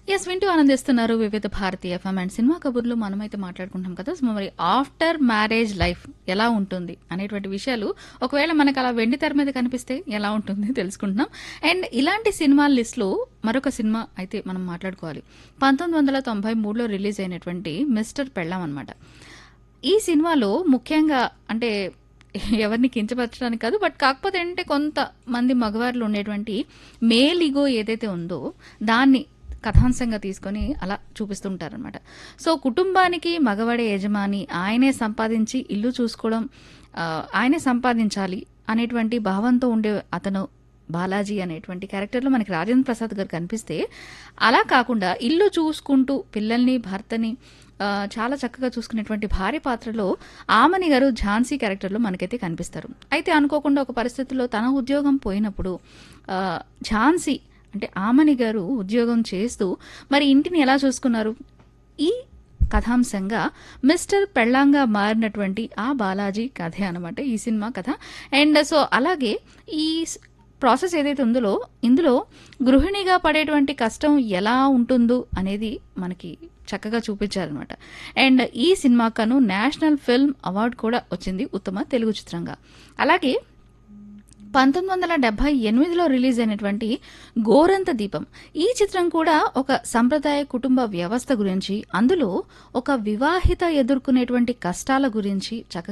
yes వింటూ ఆనందిస్తున్నారు వివిధ భారతి ఎఫ్ఎం అండ్ సినిమా కబుర్లు మనమైతే మాట్లాడుకుంటాం కదా సో మరి ఆఫ్టర్ మ్యారేజ్ లైఫ్ ఎలా ఉంటుంది అనేటువంటి విషయాలు ఒకవేళ మనకు అలా వెండి తెర మీద కనిపిస్తే ఎలా ఉంటుంది తెలుసుకుంటున్నాం అండ్ ఇలాంటి సినిమాల లిస్ట్లో మరొక సినిమా అయితే మనం మాట్లాడుకోవాలి పంతొమ్మిది వందల తొంభై మూడులో రిలీజ్ అయినటువంటి మిస్టర్ పెళ్ళాం అనమాట ఈ సినిమాలో ముఖ్యంగా అంటే ఎవరిని కించపరచడానికి కాదు బట్ కాకపోతే ఏంటంటే కొంతమంది మగవారిలో ఉండేటువంటి మేల్ ఈగో ఏదైతే ఉందో దాన్ని కథాంశంగా తీసుకొని అలా చూపిస్తుంటారనమాట సో కుటుంబానికి మగవాడే యజమాని ఆయనే సంపాదించి ఇల్లు చూసుకోవడం ఆ, ఆయనే సంపాదించాలి అనేటువంటి భావంతో ఉండే అతను బాలాజీ అనేటువంటి క్యారెక్టర్లో మనకి రాజేంద్ర ప్రసాద్ గారు కనిపిస్తే అలా కాకుండా ఇల్లు చూసుకుంటూ పిల్లల్ని భర్తని ఆ, చాలా చక్కగా చూసుకునేటువంటి భార్య పాత్రలో ఆమని గారు ఝాన్సీ క్యారెక్టర్లో మనకైతే కనిపిస్తారు అయితే అనుకోకుండా ఒక పరిస్థితుల్లో తన ఉద్యోగం పోయినప్పుడు ఆ, ఝాన్సీ అంటే ఆమని గారు ఉద్యోగం చేస్తూ మరి ఇంటిని ఎలా చూసుకున్నారు ఈ కథాంశంగా మిస్టర్ పెళ్ళాంగా మారినటువంటి ఆ బాలాజీ కథే అనమాట ఈ సినిమా కథ అండ్ సో అలాగే ఈ స్- ప్రాసెస్ ఏదైతే ఉందో ఇందులో గృహిణిగా పడేటువంటి కష్టం ఎలా ఉంటుందో అనేది మనకి చక్కగా చూపించారనమాట అండ్ ఈ సినిమాకను నేషనల్ ఫిల్మ్ అవార్డు కూడా వచ్చింది ఉత్తమ తెలుగు చిత్రంగా అలాగే పంతొమ్మిది వందల డెబ్బై ఎనిమిదిలో రిలీజ్ అయినటువంటి గోరంత దీపం ఈ చిత్రం కూడా ఒక సంప్రదాయ కుటుంబ వ్యవస్థ గురించి అందులో ఒక వివాహిత ఎదుర్కొనేటువంటి కష్టాల గురించి చక్కగా